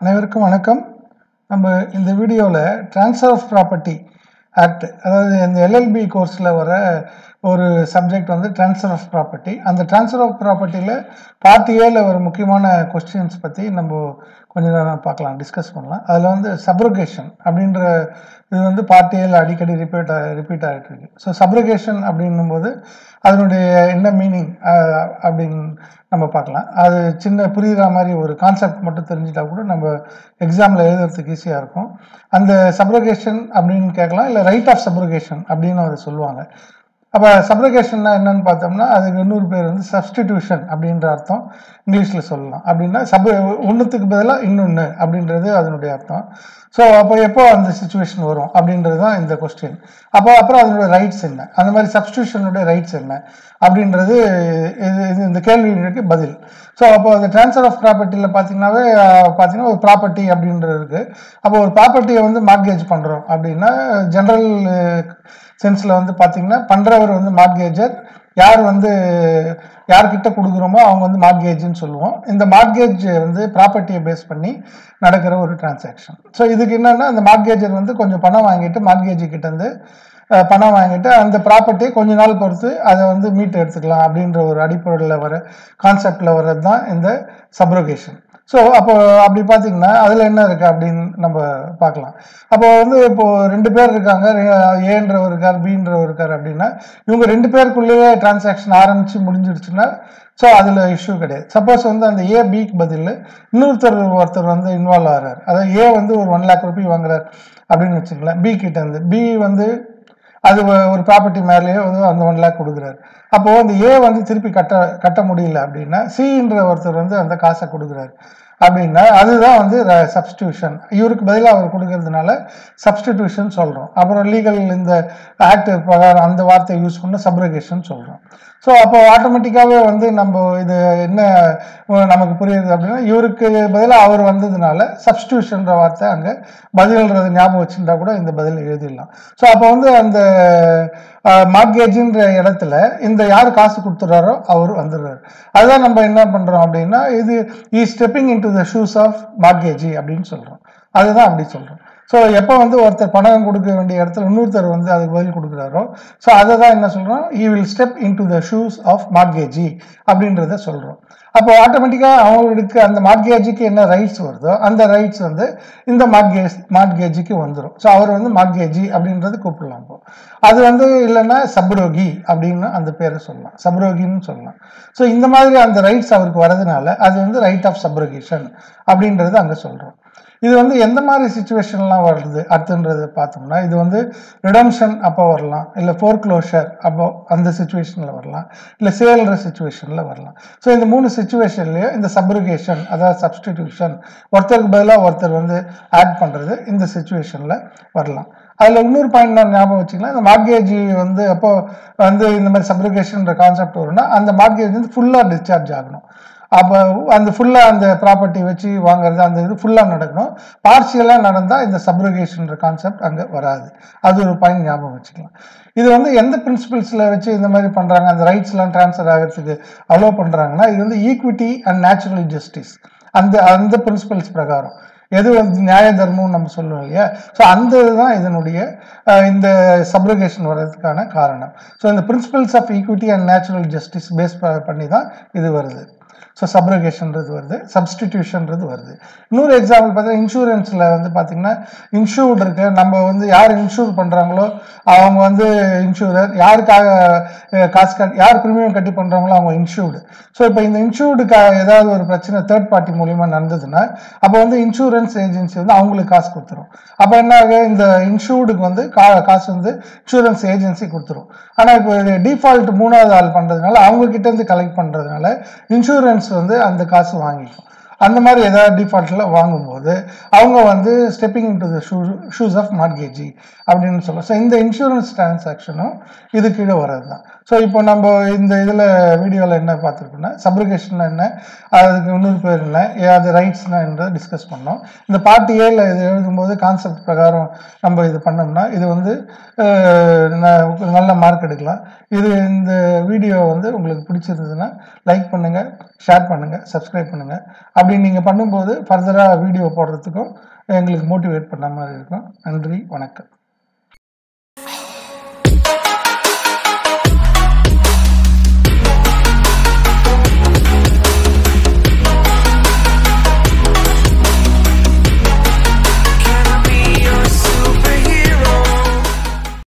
அனைவருக்கும் வணக்கம் நம்ம இந்த வீடியோவில் ட்ரான்ஸ்ஃபர் ஆஃப் ப்ராப்பர்ட்டி ஆக்ட் அதாவது இந்த எல்எல்பி கோர்ஸில் வர ஒரு சப்ஜெக்ட் வந்து ட்ரான்ஸ்ஃபர் ஆஃப் ப்ராப்பர்ட்டி அந்த ட்ரான்ஸ்ஃபர் ஆஃப் ப்ராப்பர்ட்டியில் பார்ட் ஏல ஒரு முக்கியமான கொஸ்டின்ஸ் பற்றி நம்ம கொஞ்ச நேரம் பார்க்கலாம் டிஸ்கஸ் பண்ணலாம் அதில் வந்து சப்ரோகேஷன் அப்படின்ற இது வந்து பார்ட் ஏல அடிக்கடி ரிப்பீட் ரிப்பீட் ஆகிட்டு இருக்கு ஸோ சப்ரோகேஷன் அப்படின்னும் போது அதனுடைய என்ன மீனிங் அப்படின்னு நம்ம பார்க்கலாம் அது சின்ன புரியுற மாதிரி ஒரு கான்செப்ட் மட்டும் தெரிஞ்சிட்டா கூட நம்ம எக்ஸாமில் எழுதுறதுக்கு ஈஸியாக இருக்கும் அந்த சப்ரோகேஷன் அப்படின்னு கேட்கலாம் இல்லை ரைட் ஆஃப் சப்ரோகேஷன் அப்படின்னு அதை சொல்லுவாங்க அப்போ சப்ரகேஷன்னா என்னன்னு பார்த்தோம்னா அதுக்கு இன்னொரு பேர் வந்து சப்ஸ்டிடியூஷன் அப்படின்ற அர்த்தம் இங்கிலீஷில் சொல்லலாம் அப்படின்னா சப் ஒன்றுத்துக்கு பதிலாக இன்னொன்று அப்படின்றது அதனுடைய அர்த்தம் ஸோ அப்போ எப்போ அந்த சுச்சுவேஷன் வரும் அப்படின்றது தான் இந்த கொஸ்டின் அப்போ அப்புறம் அதனுடைய ரைட்ஸ் என்ன அந்த மாதிரி சப்ஸ்டியூஷனுடைய ரைட்ஸ் என்ன அப்படின்றது இது இது இந்த கேள்விக்கு பதில் ஸோ அப்போ அந்த ட்ரான்ஸ்ஃபர் ஆஃப் ப்ராப்பர்ட்டியில் பார்த்தீங்கன்னாவே பார்த்தீங்கன்னா ஒரு ப்ராப்பர்ட்டி அப்படின்றது இருக்குது அப்போ ஒரு ப்ராப்பர்ட்டியை வந்து மார்கேஜ் பண்ணுறோம் அப்படின்னா ஜென்ரல் சென்ஸில் வந்து பார்த்தீங்கன்னா பண்ணுறவர் வந்து மார்கேஜர் யார் வந்து யார்கிட்ட கொடுக்குறோமோ அவங்க வந்து மார்கேஜ்னு சொல்லுவோம் இந்த மார்கேஜ் வந்து ப்ராப்பர்ட்டியை பேஸ் பண்ணி நடக்கிற ஒரு டிரான்சாக்ஷன் ஸோ இதுக்கு என்னென்னா அந்த மார்கேஜர் வந்து கொஞ்சம் பணம் வாங்கிட்டு மார்கேஜ் கிட்டேருந்து பணம் வாங்கிட்டு அந்த ப்ராப்பர்ட்டியை கொஞ்ச நாள் பொறுத்து அதை வந்து மீட் எடுத்துக்கலாம் அப்படின்ற ஒரு அடிப்படையில் வர கான்செப்டில் வர்றது தான் இந்த சப்ரோகேஷன் ஸோ அப்போ அப்படி பார்த்தீங்கன்னா அதில் என்ன இருக்குது அப்படின்னு நம்ம பார்க்கலாம் அப்போ வந்து இப்போது ரெண்டு பேர் இருக்காங்க ஏன்றவர் இருக்கார் பின்றவர் இருக்கார் அப்படின்னா இவங்க ரெண்டு பேருக்குள்ளேயே டிரான்சாக்ஷன் ஆரம்பித்து முடிஞ்சிடுச்சுன்னா ஸோ அதில் இஷ்யூ கிடையாது சப்போஸ் வந்து அந்த ஏ பிக்கு பதில் இன்னொருத்தர் ஒருத்தர் வந்து இன்வால்வ் ஆகிறார் அதாவது ஏ வந்து ஒரு ஒன் லேக் ருபி வாங்குறார் அப்படின்னு வச்சுக்கலாம் பி கிட்ட இருந்து பி வந்து அது ஒரு ப்ராப்பர்ட்டி மேலேயே வந்து அந்த ஒன் லேக் கொடுக்குறாரு அப்போது அந்த ஏ வந்து திருப்பி கட்ட கட்ட முடியல அப்படின்னா சின்ற ஒருத்தர் வந்து அந்த காசை கொடுக்குறாரு அப்படின்னா அதுதான் வந்து சப்ஸ்டியூஷன் இவருக்கு பதிலாக அவர் கொடுக்கறதுனால சப்ஸ்டிடியூஷன் சொல்கிறோம் அப்புறம் லீகல் இந்த ஆக்ட் பிரகாரம் அந்த வார்த்தையை யூஸ் பண்ண சப்ரகேஷன் சொல்கிறோம் ஸோ அப்போ ஆட்டோமேட்டிக்காகவே வந்து நம்ம இது என்ன நமக்கு புரியுது அப்படின்னா இவருக்கு பதிலாக அவர் வந்ததுனால சப்ஸ்டியூஷன்ற வார்த்தை அங்கே பதில்ன்றது ஞாபகம் வச்சுருந்தா கூட இந்த பதில் எழுதிடலாம் ஸோ அப்போ வந்து அந்த மார்கேஜின்ற இடத்துல இந்த யார் காசு கொடுத்துறாரோ அவர் வந்துடுறாரு அதுதான் நம்ம என்ன பண்ணுறோம் அப்படின்னா இது he stepping into the shoes of mortgagee அப்படின்னு சொல்கிறோம் அதுதான் அப்படி சொல்கிறோம் ஸோ எப்போ வந்து ஒருத்தர் பணம் கொடுக்க வேண்டிய இடத்துல இன்னொருத்தர் வந்து அதுக்கு பதில் கொடுக்குறாரோ ஸோ அதை தான் என்ன சொல்கிறோம் he will step into the shoes of mortgagee அப்படின்றத சொல்கிறோம் அப்போ ஆட்டோமேட்டிக்காக அவங்களுக்கு அந்த மார்கேஜுக்கு என்ன ரைட்ஸ் வருதோ அந்த ரைட்ஸ் வந்து இந்த மார்கேஜ் மார்கேஜுக்கு வந்துடும் ஸோ அவர் வந்து மார்கேஜி அப்படின்றது கூப்பிடலாம் இப்போ அது வந்து இல்லைன்னா சப்ரோகி அப்படின்னு அந்த பேரை சொல்லலாம் சப்ரோகின்னு சொல்லலாம் ஸோ இந்த மாதிரி அந்த ரைட்ஸ் அவருக்கு வரதுனால அது வந்து ரைட் ஆஃப் சப்ரோகேஷன் அப்படின்றது அங்கே சொல்கிறோம் இது வந்து எந்த மாதிரி சுச்சுவேஷன்லாம் வருது அடுத்துன்றது பார்த்தோம்னா இது வந்து ரிடம்ஷன் அப்போ வரலாம் இல்லை ஃபோர்க்ளோஷர் அப்போ அந்த சுச்சுவேஷனில் வரலாம் இல்லை சேல்ற சுச்சுவேஷனில் வரலாம் ஸோ இந்த மூணு சுச்சுவேஷன்லேயும் இந்த சப்ரிகேஷன் அதாவது சப்ஸ்டிடியூஷன் ஒருத்தருக்கு பதிலாக ஒருத்தர் வந்து ஆட் பண்ணுறது இந்த சுச்சுவேஷனில் வரலாம் அதில் இன்னொரு பாயிண்ட் நான் ஞாபகம் வச்சுக்கலாம் இந்த மார்கேஜ் வந்து அப்போ வந்து இந்த மாதிரி சப்ரிகேஷன்ற கான்செப்ட் வரும்னா அந்த மார்கேஜ் வந்து ஃபுல்லாக டிஸ்சார்ஜ் ஆகணும் அப்போ அந்த ஃபுல்லாக அந்த ப்ராப்பர்ட்டி வச்சு வாங்குறது அந்த இது ஃபுல்லாக நடக்கணும் பார்ஷியலாக நடந்தால் இந்த சப்ரிகேஷன்ற கான்செப்ட் அங்கே வராது அது ஒரு பாயிண்ட் ஞாபகம் வச்சுக்கலாம் இது வந்து எந்த பிரின்சிபல்ஸில் வச்சு இந்த மாதிரி பண்ணுறாங்க அந்த ரைட்ஸ்லாம் ட்ரான்ஸ்ஃபர் ஆகிறதுக்கு அலோவ் பண்ணுறாங்கன்னா இது வந்து ஈக்விட்டி அண்ட் நேச்சுரல் ஜஸ்டிஸ் அந்த அந்த பிரின்சிபல்ஸ் பிரகாரம் எது வந்து நியாய தர்மம்னு நம்ம சொல்லுவோம் இல்லையா ஸோ அந்த இதுதான் இதனுடைய இந்த சப்ரிகேஷன் வர்றதுக்கான காரணம் ஸோ இந்த principles of equity and natural justice base பண்ணி தான் இது வருது ஸோ சப்ரகேஷன்றது வருது சப்ஸ்டிடியூஷன்றது வருது இன்னொரு எக்ஸாம்பிள் பார்த்தீங்கன்னா இன்சூரன்ஸில் வந்து பார்த்தீங்கன்னா இன்சூர்டு இருக்கு நம்ம வந்து யார் இன்சூர் பண்ணுறாங்களோ அவங்க வந்து இன்சூரர் யாருக்காக காசு கட்டி யார் ப்ரீமியம் கட்டி பண்ணுறாங்களோ அவங்க இன்சூர்டு ஸோ இப்போ இந்த இன்சூர்டுக்கு ஏதாவது ஒரு பிரச்சனை தேர்ட் பார்ட்டி மூலிமா நடந்ததுன்னா அப்போ வந்து இன்சூரன்ஸ் ஏஜென்சி வந்து அவங்களுக்கு காசு கொடுத்துரும் அப்போ என்ன ஆகும் இந்த இன்சூர்டுக்கு வந்து கா காசு வந்து இன்சூரன்ஸ் ஏஜென்சி கொடுத்துரும் ஆனால் இப்போ டிஃபால்ட் மூணாவது ஆள் பண்ணுறதுனால அவங்க கிட்டேருந்து கலெக்ட் பண்ணுறதுனால இன்சூரன்ஸ் வந்து அந்த காசு வாங்கிக்கும் அந்த மாதிரி ஏதாவது டிஃபால்ட்டில் வாங்கும்போது அவங்க வந்து stepping into the shoe shoes of mortgagee அப்படின்னு சொல்லுவோம் ஸோ இந்த இன்சூரன்ஸ் டிரான்சாக்ஷனும் இது கீழே வர்றது தான் ஸோ இப்போ நம்ம இந்த இதில் வீடியோவில் என்ன பார்த்துருக்கோம்னா சப்ரிகேஷன் என்ன அதுக்கு இன்னொரு பேர் என்ன அது ரைட்ஸ்னா என்றதை டிஸ்கஸ் பண்ணோம் இந்த பார்ட் ஏல இது எழுதும்போது கான்செப்ட் பிரகாரம் நம்ம இது பண்ணோம்னா இது வந்து நல்ல மார்க் எடுக்கலாம் இது இந்த வீடியோ வந்து உங்களுக்கு பிடிச்சிருந்ததுன்னா லைக் பண்ணுங்கள் ஷேர் பண்ணுங்கள் சப்ஸ்கிரைப் பண்ணுங்கள் அப்படி அப்படி நீங்கள் பண்ணும்போது ஃபர்தராக வீடியோ போடுறதுக்கும் எங்களுக்கு மோட்டிவேட் பண்ண மாதிரி இருக்கும் நன்றி வணக்கம்